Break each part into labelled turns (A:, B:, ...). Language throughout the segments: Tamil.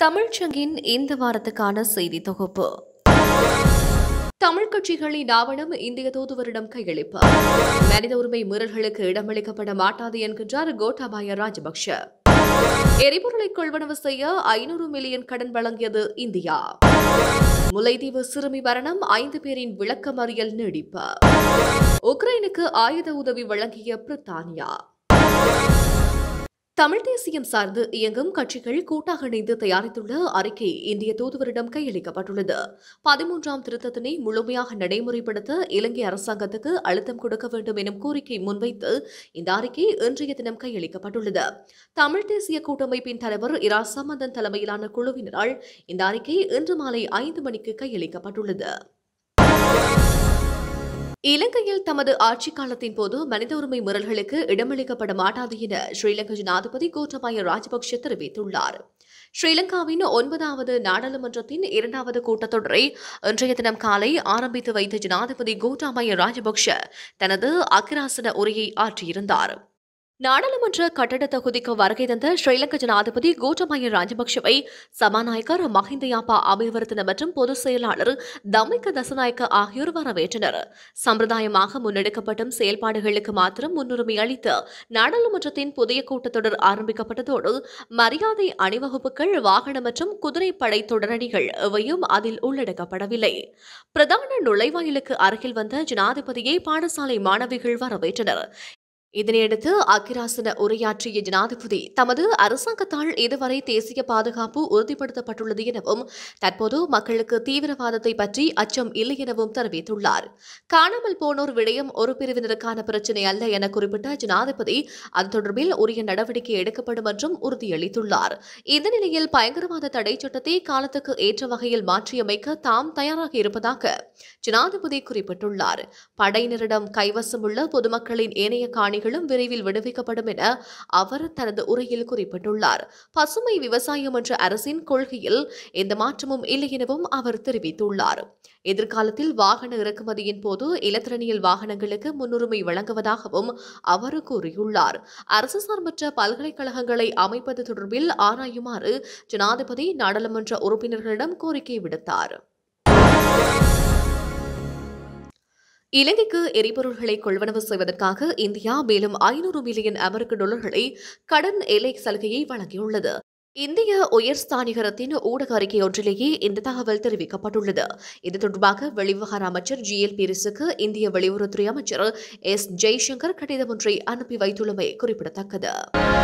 A: தமிழ்ச்சங்கின் இந்த வாரத்துக்கான செய்தி தொகுப்பு தமிழ் கட்சிகளின் ஆவணம் இந்திய தூதுவரிடம் கையளிப்பு மனித உரிமை மீறல்களுக்கு இடமளிக்கப்பட மாட்டாது என்கின்றார் கோட்டாபாய ராஜபக்ஷ எரிபொருளை கொள்வனவு செய்ய ஐநூறு மில்லியன் கடன் வழங்கியது இந்தியா முல்லைத்தீவு சிறுமி மரணம் ஐந்து பேரின் விளக்கமறியல் நீடிப்பு உக்ரைனுக்கு ஆயுத உதவி வழங்கிய பிரித்தானியா தமிழ் தேசியம் சார்ந்து இயங்கும் கட்சிகள் கூட்டாக இணைந்து தயாரித்துள்ள அறிக்கை இந்திய தூதுவரிடம் கையளிக்கப்பட்டுள்ளது பதிமூன்றாம் திருத்தத்தினை முழுமையாக நடைமுறைப்படுத்த இலங்கை அரசாங்கத்துக்கு அழுத்தம் கொடுக்க வேண்டும் எனும் கோரிக்கை முன்வைத்து இந்த அறிக்கை இன்றைய தினம் கையளிக்கப்பட்டுள்ளது தமிழ் தேசிய கூட்டமைப்பின் தலைவர் இரா சம்பந்தன் தலைமையிலான குழுவினரால் இந்த அறிக்கை இன்று மாலை ஐந்து மணிக்கு கையளிக்கப்பட்டுள்ளது இலங்கையில் தமது ஆட்சிக் காலத்தின் போது மனித உரிமை மீறல்களுக்கு இடமளிக்கப்பட மாட்டாது என ஸ்ரீலங்கா ஜனாதிபதி கோட்டபாய ராஜபக்ஷ தெரிவித்துள்ளார் ஸ்ரீலங்காவின் ஒன்பதாவது நாடாளுமன்றத்தின் இரண்டாவது கூட்டத்தொடரை இன்றைய தினம் காலை ஆரம்பித்து வைத்த ஜனாதிபதி கோட்டாபாய ராஜபக்ஷ தனது அக்கிராசன உரையை ஆற்றியிருந்தார் நாடாளுமன்ற கட்டட தொகுதிக்கு வருகை தந்த ஸ்ரீலங்கா ஜனாதிபதி கோட்டபாய ராஜபக்ஷவை சபாநாயகர் மஹிந்த யாப்பா அபிவர்த்தன மற்றும் பொதுச் செயலாளர் தம்மிக்க தசநாயக்க ஆகியோர் வரவேற்றனர் சம்பிரதாயமாக முன்னெடுக்கப்படும் செயல்பாடுகளுக்கு மாத்திரம் முன்னுரிமை அளித்து நாடாளுமன்றத்தின் புதிய கூட்டத்தொடர் ஆரம்பிக்கப்பட்டதோடு மரியாதை அணிவகுப்புகள் வாகன மற்றும் குதிரைப்படை தொடரணிகள் எவையும் அதில் உள்ளடக்கப்படவில்லை பிரதான நுழைவாயிலுக்கு அருகில் வந்த ஜனாதிபதியை பாடசாலை மாணவிகள் வரவேற்றனர் இதனையடுத்து அக்கிராசன உரையாற்றிய ஜனாதிபதி தமது அரசாங்கத்தால் இதுவரை தேசிய பாதுகாப்பு உறுதிப்படுத்தப்பட்டுள்ளது எனவும் தற்போது மக்களுக்கு தீவிரவாதத்தை பற்றி அச்சம் இல்லை எனவும் தெரிவித்துள்ளார் காணாமல் போனோர் விடயம் ஒரு பிரிவினருக்கான பிரச்சினை அல்ல என குறிப்பிட்ட ஜனாதிபதி அது தொடர்பில் உரிய நடவடிக்கை எடுக்கப்படும் என்றும் உறுதியளித்துள்ளார் இந்த நிலையில் பயங்கரவாத தடை சட்டத்தை காலத்துக்கு ஏற்ற வகையில் மாற்றியமைக்க தாம் தயாராக இருப்பதாக ஜனாதிபதி குறிப்பிட்டுள்ளார் படையினரிடம் கைவசமுள்ள பொதுமக்களின் ஏனைய காணி காணிகளும் விரைவில் விடுவிக்கப்படும் என அவர் தனது உரையில் குறிப்பிட்டுள்ளார் பசுமை விவசாயம் என்ற அரசின் கொள்கையில் எந்த மாற்றமும் இல்லை எனவும் அவர் தெரிவித்துள்ளார் எதிர்காலத்தில் வாகன இறக்குமதியின் போது இலத்திரனியல் வாகனங்களுக்கு முன்னுரிமை வழங்குவதாகவும் அவர் கூறியுள்ளார் அரசு சார்பற்ற பல்கலைக்கழகங்களை அமைப்பது தொடர்பில் ஆராயுமாறு ஜனாதிபதி நாடாளுமன்ற உறுப்பினர்களிடம் கோரிக்கை விடுத்தார் இலங்கைக்கு எரிபொருள்களை கொள்வனவு செய்வதற்காக இந்தியா மேலும் ஐநூறு மில்லியன் அமெரிக்க டாலர்களை கடன் எல்லை சலுகையை வழங்கியுள்ளது இந்திய உயர்ஸ்தானிகரத்தின் ஊடக அறிக்கை ஒன்றிலேயே இந்த தகவல் தெரிவிக்கப்பட்டுள்ளது இது தொடர்பாக வெளிவிவகார அமைச்சர் ஜி எல் பீரிஸுக்கு இந்திய வெளியுறவுத்துறை அமைச்சர் எஸ் ஜெய்சங்கர் கடிதம் ஒன்றை அனுப்பி வைத்துள்ளமை குறிப்பிடத்தக்கது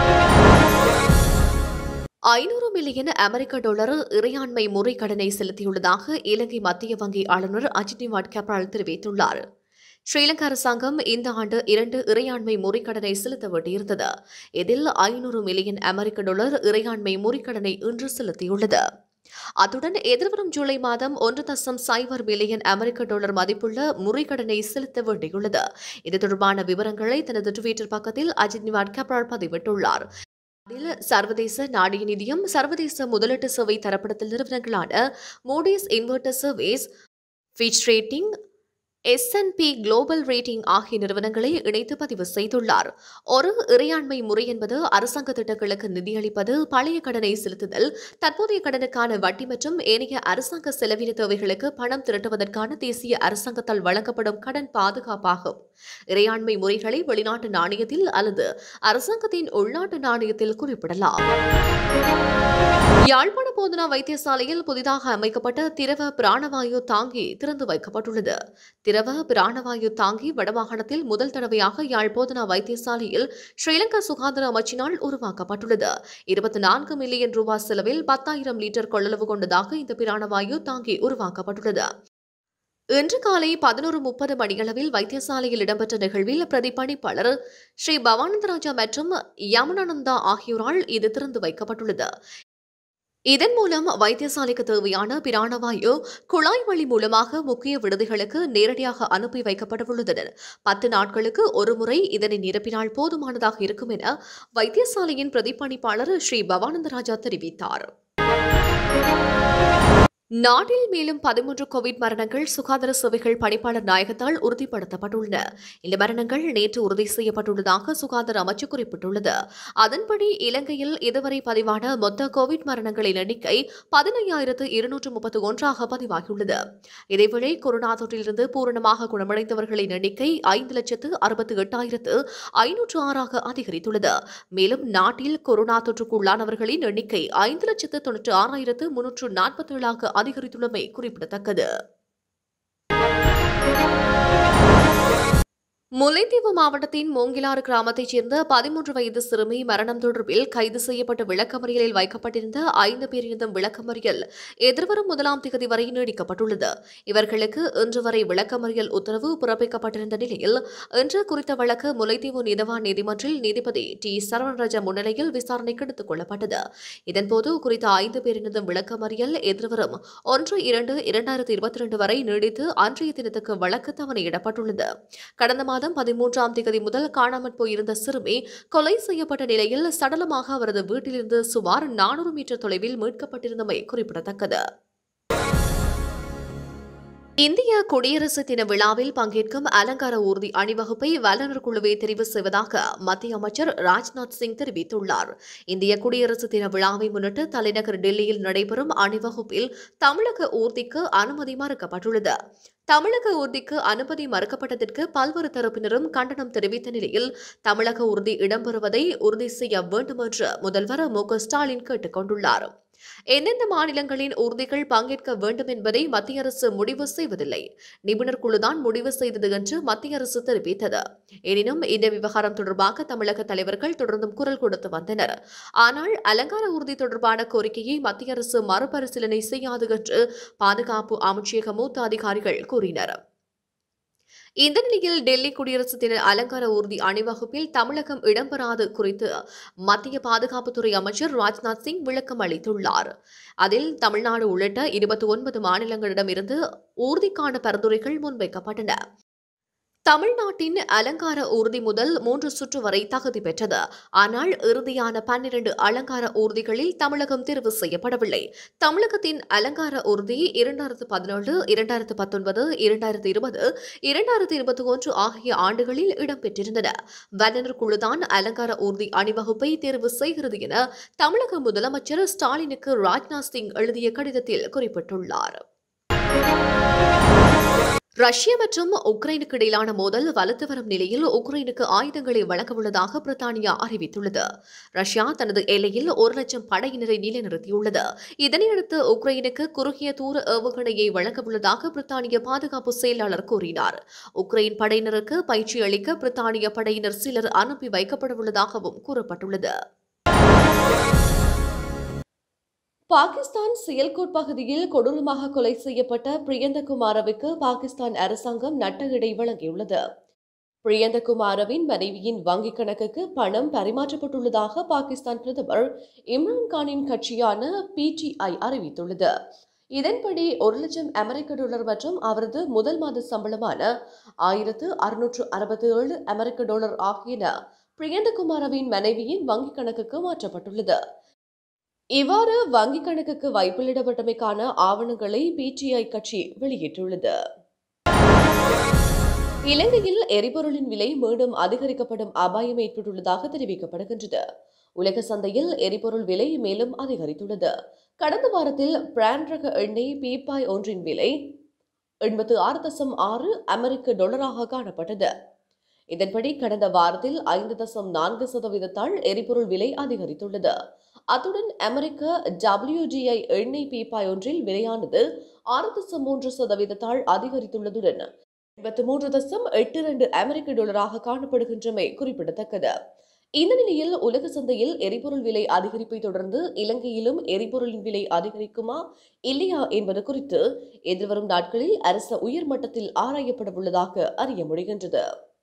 A: ஐநூறு மில்லியன் அமெரிக்க டாலர் இறையாண்மை முறைக்கடனை செலுத்தியுள்ளதாக இலங்கை மத்திய வங்கி ஆளுநர் அஜினிவாட் கப்ரால் தெரிவித்துள்ளார் ஸ்ரீலங்கா அரசாங்கம் இந்த ஆண்டு இரண்டு இறையாண்மை முறைக்கடனை செலுத்த வேண்டியிருந்தது இதில் ஐநூறு மில்லியன் அமெரிக்க டாலர் இறையாண்மை முறைக்கடனை இன்று செலுத்தியுள்ளது அத்துடன் எதிர்வரும் ஜூலை மாதம் ஒன்று தசம் சைபர் மில்லியன் அமெரிக்க டாலர் மதிப்புள்ள முறைக்கடனை செலுத்த வேண்டியுள்ளது இது தொடர்பான விவரங்களை தனது டுவிட்டர் பக்கத்தில் அஜித் நிவாட் கப்ரால் பதிவிட்டுள்ளார் அதில் சர்வதேச நாணய நிதியம் சர்வதேச முதலீட்டு சேவை தரப்படுத்தல் நிறுவனங்களான Moody's investor service Fitch rating S and P global rating ஆகிய நிறுவனங்களை இணைத்து பதிவு செய்துள்ளார் ஒரு இறையாண்மை முறை என்பது அரசாங்க திட்டங்களுக்கு நிதியளிப்பது பழைய கடனை செலுத்துதல் தற்போதைய கடனுக்கான வட்டி மற்றும் ஏனைய அரசாங்க செலவின தேவைகளுக்கு பணம் திரட்டுவதற்கான தேசிய அரசாங்கத்தால் வழங்கப்படும் கடன் பாதுகாப்பாகும் இறையாண்மை முறைகளை வெளிநாட்டு நாணயத்தில் அல்லது அரசாங்கத்தின் உள்நாட்டு நாணயத்தில் குறிப்பிடலாம் யாழ்ப்பாண போதனா வைத்தியசாலையில் புதிதாக அமைக்கப்பட்ட திரவ பிராணவாயு தாங்கி திறந்து வைக்கப்பட்டுள்ளது திரவ பிராணவாயு தாங்கி வடமாகாணத்தில் முதல் தடவையாக யாழ் போதனா வைத்தியசாலையில் ஸ்ரீலங்கா சுகாதார அமைச்சினால் உருவாக்கப்பட்டுள்ளது இருபத்தி நான்கு மில்லியன் ரூபாய் செலவில் பத்தாயிரம் லிட்டர் கொள்ளளவு கொண்டதாக இந்த பிராணவாயு தாங்கி உருவாக்கப்பட்டுள்ளது இன்று காலை பதினோரு முப்பது மணியளவில் வைத்தியசாலையில் இடம்பெற்ற நிகழ்வில் பிரதிபலிப்பாளர் ஸ்ரீ பவானந்தராஜா மற்றும் யமுனானந்தா ஆகியோரால் இது திறந்து வைக்கப்பட்டுள்ளது இதன் மூலம் வைத்தியசாலைக்கு தேவையான பிராணவாயு குழாய் வழி மூலமாக முக்கிய விடுதிகளுக்கு நேரடியாக அனுப்பி வைக்கப்படவுள்ளதுடன் பத்து நாட்களுக்கு ஒருமுறை இதனை நிரப்பினால் போதுமானதாக இருக்கும் என வைத்தியசாலையின் பிரதிபலிப்பாளர் ஸ்ரீ பவானந்தராஜா தெரிவித்தார் நாட்டில் மேலும் பதிமூன்று கோவிட் மரணங்கள் சுகாதார சேவைகள் பணிப்பாளர் நாயகத்தால் உறுதிப்படுத்தப்பட்டுள்ளன இந்த மரணங்கள் நேற்று உறுதி செய்யப்பட்டுள்ளதாக சுகாதார அமைச்சு குறிப்பிட்டுள்ளது அதன்படி இலங்கையில் இதுவரை பதிவான மொத்த கோவிட் மரணங்களின் எண்ணிக்கை பதினையாயிரத்து இருநூற்று முப்பத்தி ஒன்றாக பதிவாகியுள்ளது இதேவேளை கொரோனா தொற்றிலிருந்து பூரணமாக குணமடைந்தவர்களின் எண்ணிக்கை ஐந்து லட்சத்து அறுபத்தி எட்டாயிரத்து ஐநூற்று ஆறாக அதிகரித்துள்ளது மேலும் நாட்டில் கொரோனா தொற்றுக்குள்ளானவர்களின் எண்ணிக்கை ஐந்து லட்சத்து தொன்னூற்று ஆறாயிரத்து முன்னூற்று நாற்பத்தி ஏழாக அதிகரித்துள்ளமை குறிப்பிடத்தக்கது முல்லைத்தீவு மாவட்டத்தின் மூங்கிலாறு கிராமத்தைச் சேர்ந்த பதிமூன்று வயது சிறுமி மரணம் தொடர்பில் கைது செய்யப்பட்ட விளக்கமறியலில் வைக்கப்பட்டிருந்த ஐந்து பேர் இருந்தும் விளக்கமறியல் எதிர்வரும் முதலாம் திகதி வரை நீடிக்கப்பட்டுள்ளது இவர்களுக்கு இன்று வரை விளக்கமறியல் உத்தரவு பிறப்பிக்கப்பட்டிருந்த நிலையில் இன்று குறித்த வழக்கு முல்லைத்தீவு நீதவான் நீதிமன்றில் நீதிபதி டி சரவணராஜா முன்னிலையில் விசாரணைக்கு எடுத்துக் கொள்ளப்பட்டது இதன்போது குறித்த ஐந்து பேரினதும் விளக்கமறியல் எதிர்வரும் ஒன்று இரண்டு இரண்டாயிரத்தி இருபத்தி ரெண்டு வரை நீடித்து அன்றைய தினத்துக்கு வழக்கு தவணையிடப்பட்டுள்ளது கடந்த மாதம் பதிமூன்றாம் தேதி முதல் காணாமற் போயிருந்த சிறுமி கொலை செய்யப்பட்ட நிலையில் சடலமாக அவரது வீட்டிலிருந்து சுமார் நானூறு மீட்டர் தொலைவில் மீட்கப்பட்டிருந்தமை குறிப்பிடத்தக்கது இந்திய குடியரசு தின விழாவில் பங்கேற்கும் அலங்கார ஊர்தி அணிவகுப்பை வல்லுநர் குழுவை தெரிவு செய்வதாக மத்திய அமைச்சர் ராஜ்நாத் சிங் தெரிவித்துள்ளார் இந்திய குடியரசு தின விழாவை முன்னிட்டு தலைநகர் டெல்லியில் நடைபெறும் அணிவகுப்பில் தமிழக ஊர்திக்கு அனுமதி மறுக்கப்பட்டுள்ளது தமிழக ஊர்திக்கு அனுமதி மறுக்கப்பட்டதற்கு பல்வேறு தரப்பினரும் கண்டனம் தெரிவித்த நிலையில் தமிழக ஊர்தி இடம்பெறுவதை உறுதி செய்ய வேண்டும் என்று முதல்வர் மு க ஸ்டாலின் கேட்டுக் கொண்டுள்ளார் எந்தெந்த மாநிலங்களின் ஊர்திகள் பங்கேற்க வேண்டும் என்பதை மத்திய அரசு முடிவு செய்வதில்லை நிபுணர் குழுதான் முடிவு செய்தது என்று மத்திய அரசு தெரிவித்தது எனினும் இந்த விவகாரம் தொடர்பாக தமிழக தலைவர்கள் தொடர்ந்தும் குரல் கொடுத்து வந்தனர் ஆனால் அலங்கார ஊர்தி தொடர்பான கோரிக்கையை மத்திய அரசு மறுபரிசீலனை செய்யாது என்று பாதுகாப்பு அமைச்சக மூத்த அதிகாரிகள் கூறினர் இந்த நிலையில் டெல்லி குடியரசு தின அலங்கார ஊர்தி அணிவகுப்பில் தமிழகம் இடம்பெறாது குறித்து மத்திய பாதுகாப்புத்துறை அமைச்சர் ராஜ்நாத் சிங் விளக்கம் அளித்துள்ளார் அதில் தமிழ்நாடு உள்ளிட்ட இருபத்தி ஒன்பது மாநிலங்களிடமிருந்து ஊர்திக்கான பரிந்துரைகள் முன்வைக்கப்பட்டன தமிழ்நாட்டின் அலங்கார ஊர்தி முதல் மூன்று சுற்று வரை தகுதி பெற்றது ஆனால் இறுதியான பன்னிரண்டு அலங்கார ஊர்திகளில் தமிழகம் தேர்வு செய்யப்படவில்லை தமிழகத்தின் அலங்கார ஊர்தி இரண்டாயிரத்து பதினேழு இரண்டாயிரத்து பத்தொன்பது இரண்டாயிரத்து இருபது இரண்டாயிரத்து இருபத்தி ஒன்று ஆகிய ஆண்டுகளில் இடம்பெற்றிருந்தன வல்லுநர் குழுதான் அலங்கார ஊர்தி அணிவகுப்பை தேர்வு செய்கிறது என தமிழக முதலமைச்சர் ஸ்டாலினுக்கு ராஜ்நாத் சிங் எழுதிய கடிதத்தில் குறிப்பிட்டுள்ளார் ரஷ்யா மற்றும் உக்ரைனுக்கு இடையிலான மோதல் வலுத்து வரும் நிலையில் உக்ரைனுக்கு ஆயுதங்களை வழங்கவுள்ளதாக பிரித்தானியா அறிவித்துள்ளது ரஷ்யா தனது எல்லையில் ஒரு லட்சம் படையினரை நிலைநிறுத்தியுள்ளது இதனையடுத்து உக்ரைனுக்கு குறுகிய தூர ஏவுகணையை வழங்கவுள்ளதாக பிரித்தானிய பாதுகாப்பு செயலாளர் கூறினார் உக்ரைன் படையினருக்கு பயிற்சி அளிக்க பிரித்தானிய படையினர் சிலர் அனுப்பி வைக்கப்படவுள்ளதாகவும் கூறப்பட்டுள்ளது பாகிஸ்தான் சியல்கோட் பகுதியில் கொடூரமாக கொலை செய்யப்பட்ட பிரியந்தகுமாரவுக்கு பாகிஸ்தான் அரசாங்கம் நட்டஈடை வழங்கியுள்ளது பிரியந்தகுமாரவின் மனைவியின் வங்கிக் கணக்குக்கு பணம் பரிமாற்றப்பட்டுள்ளதாக பாகிஸ்தான் பிரதமர் இம்ரான்கானின் கட்சியான பிடிஐ அறிவித்துள்ளது இதன்படி ஒரு லட்சம் அமெரிக்க டாலர் மற்றும் அவரது முதல் மாத சம்பளமான ஆயிரத்து அறுநூற்று அறுபத்தி ஏழு அமெரிக்க டாலர் ஆகியன பிரியந்தகுமாரவின் மனைவியின் வங்கிக் கணக்குக்கு மாற்றப்பட்டுள்ளது இவ்வாறு வங்கிக் கணக்குக்கு வைப்பிலிடப்பட்டமைக்கான ஆவணங்களை பிடிஐ கட்சி வெளியிட்டுள்ளது இலங்கையில் எரிபொருளின் விலை மீண்டும் அதிகரிக்கப்படும் அபாயம் ஏற்பட்டுள்ளதாக தெரிவிக்கப்படுகின்றது உலக சந்தையில் எரிபொருள் விலை மேலும் அதிகரித்துள்ளது கடந்த வாரத்தில் பிராண்ட் ரக எண்ணெய் பீப்பாய் ஒன்றின் விலை எண்பத்து ஆறு தசம் ஆறு அமெரிக்க டாலராக காணப்பட்டது இதன்படி கடந்த வாரத்தில் ஐந்து தசம் நான்கு சதவீதத்தால் எரிபொருள் விலை அதிகரித்துள்ளது அத்துடன் அமெரிக்க டபிள்யூஜிஐ எண்ணெய் பீப்பாய் ஒன்றில் விலையானது ஆறு தசம் மூன்று சதவீதத்தால் அதிகரித்துள்ளதுடன் எண்பத்தி மூன்று தசம் எட்டு இரண்டு அமெரிக்க டாலராக காணப்படுகின்றமை குறிப்பிடத்தக்கது இந்த நிலையில் உலக சந்தையில் எரிபொருள் விலை அதிகரிப்பை தொடர்ந்து இலங்கையிலும் எரிபொருளின் விலை அதிகரிக்குமா இல்லையா என்பது குறித்து எதிர்வரும் நாட்களில் அரச உயர்மட்டத்தில் ஆராயப்பட உள்ளதாக அறிய முடிகின்றது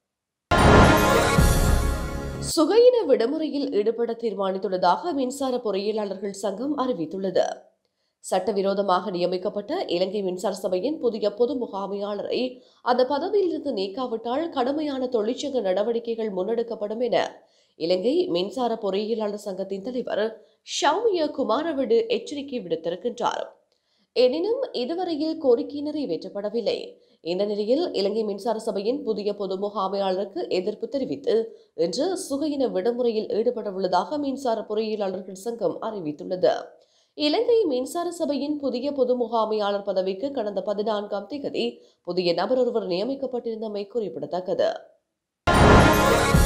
A: சுகையின விடுமுறையில் ஈடுபட தீர்மானித்துள்ளதாக மின்சார பொறியியலாளர்கள் சங்கம் அறிவித்துள்ளது சட்டவிரோதமாக நியமிக்கப்பட்ட இலங்கை மின்சார சபையின் புதிய பொது முகாமையாளரை அந்த பதவியிலிருந்து நீக்காவிட்டால் கடுமையான தொழிற்சங்க நடவடிக்கைகள் முன்னெடுக்கப்படும் என இலங்கை மின்சார பொறியியலாளர் சங்கத்தின் தலைவர் ஷவுமிய குமாரவிடு எச்சரிக்கை விடுத்திருக்கின்றார் எனினும் இதுவரையில் கோரிக்கை நிறைவேற்றப்படவில்லை இந்த நிலையில் இலங்கை மின்சார சபையின் புதிய பொது முகாமையாளருக்கு எதிர்ப்பு தெரிவித்து இன்று சுகையின விடுமுறையில் ஈடுபடவுள்ளதாக மின்சார பொறியியலாளர்கள் சங்கம் அறிவித்துள்ளது இலங்கை மின்சார சபையின் புதிய பொது முகாமையாளர் பதவிக்கு கடந்த பதினான்காம் தேதி புதிய நபர் ஒருவர் நியமிக்கப்பட்டிருந்தமை குறிப்பிடத்தக்கது